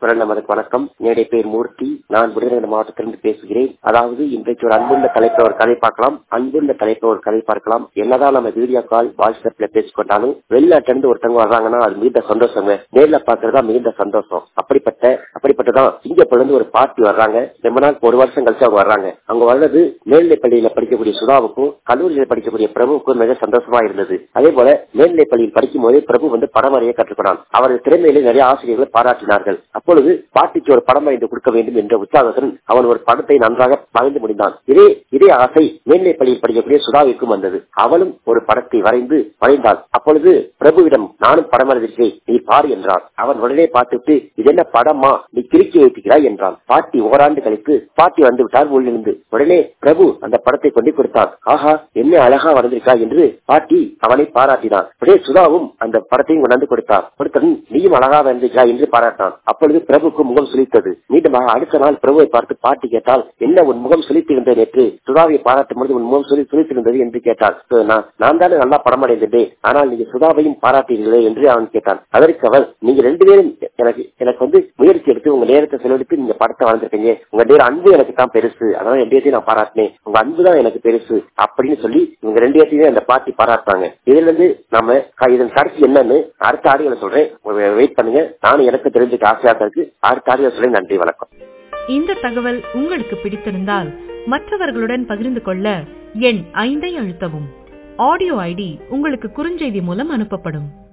குரல் நமதுக்கு வணக்கம் என்னுடைய பேர் மூர்த்தி நான் விருதுநகர் மாவட்டத்திலிருந்து பேசுகிறேன் அதாவது இன்றைக்கு ஒரு அன்புள்ள தலைப்பை ஒரு கதை பார்க்கலாம் அன்புள்ள தலைப்பை ஒரு கதை பார்க்கலாம் என்னதான் நம்ம வீடியோ கால் வாட்ஸ்அப்ல பேசிக்கொண்டாலும் வெளிநாட்டிலிருந்து ஒருத்தவங்க வர்றாங்கன்னா அது மிகுந்த சந்தோஷங்க நேர்ல பாக்குறதா மிகுந்த சந்தோஷம் அப்படிப்பட்ட அப்படிப்பட்டதான் சிங்கப்பூர்ல இருந்து ஒரு பார்ட்டி வர்றாங்க ரொம்ப நாள் ஒரு வருஷம் கழிச்சு அவங்க வர்றாங்க அவங்க வர்றது மேல்நிலை பள்ளியில படிக்கக்கூடிய சுதாவுக்கும் கல்லூரியில படிக்கக்கூடிய பிரபுவுக்கும் மிக சந்தோஷமா இருந்தது அதே போல மேல்நிலை பள்ளியில் படிக்கும் போதே பிரபு வந்து படம் வரைய கற்றுக்கொண்டான் அவரது திறமையிலே நிறைய ஆசிரியர்கள் பாராட்டினார்கள் அப்பொழுது பாட்டிக்கு ஒரு படம் வரைந்து கொடுக்க வேண்டும் என்ற உற்சாகத்துடன் அவன் ஒரு படத்தை நன்றாக வரைந்து முடிந்தான் இதே இதே ஆசை மேல்நிலை பள்ளியில் படிக்கக்கூடிய சுதாவிற்கும் வந்தது அவளும் ஒரு படத்தை வரைந்து வரைந்தாள் அப்பொழுது பிரபுவிடம் நானும் படம் வரைந்திருக்கிறேன் நீ பாரு என்றான் அவன் உடனே பார்த்துட்டு இது என்ன படமா நீ கிறுக்கி வைத்துக்கிறாய் என்றான் பாட்டி ஓராண்டு கழித்து பாட்டி வந்து விட்டார் உள்ளிருந்து உடனே பிரபு அந்த படத்தை கொண்டு கொடுத்தான் ஆஹா என்ன அழகா வரைந்திருக்கா என்று பாட்டி அவனை பாராட்டினான் உடனே சுதாவும் அந்த படத்தையும் கொண்டாந்து கொடுத்தார் கொடுத்ததும் நீயும் அழகா வரைந்திருக்கிறாய் என்று பாராட்டினான் அப்பொழுது பிரபுக்கு முகம் சுழித்தது மீண்டுமாக அடுத்த நாள் பிரபுவை பார்த்து பாட்டி கேட்டால் என்ன உன் முகம் சுழித்திருந்தது நேற்று சுதாவை பாராட்டும் பொழுது உன் முகம் சுழி சுழித்திருந்தது என்று கேட்டாள் நான் நான் தானே நல்லா படம் அடைந்தேன் ஆனால் நீங்க சுதாவையும் பாராட்டீர்களே என்று அவன் கேட்டான் அதற்கு அவள் நீங்க ரெண்டு பேரும் எனக்கு எனக்கு வந்து முயற்சி எடுத்து உங்க நேரத்தை செலவழித்து நீங்க படத்தை வளர்ந்துருக்கீங்க உங்க நேரம் அன்பு எனக்கு தான் பெருசு அதனால ரெண்டு பேர்த்தையும் நான் பாராட்டினேன் உங்க அன்பு தான் எனக்கு பெருசு அப்படின்னு சொல்லி இவங்க ரெண்டு பேர்த்தையுமே அந்த பாட்டி பாராட்டுறாங்க இதுல இருந்து நம்ம இதன் கருத்து என்னன்னு அடுத்த ஆடியோல சொல்றேன் வெயிட் பண்ணுங்க நானும் எனக்கு தெரிஞ்சுக்க ஆசையா இருக்கு அடுத்த ஆடியோ சொல்றேன் நன்றி வணக்கம் இந்த தகவல் உங்களுக்கு பிடித்திருந்தால் மற்றவர்களுடன் பகிர்ந்து கொள்ள எண் ஐந்தை அழுத்தவும் ஆடியோ ஐடி உங்களுக்கு குறுஞ்செய்தி மூலம் அனுப்பப்படும்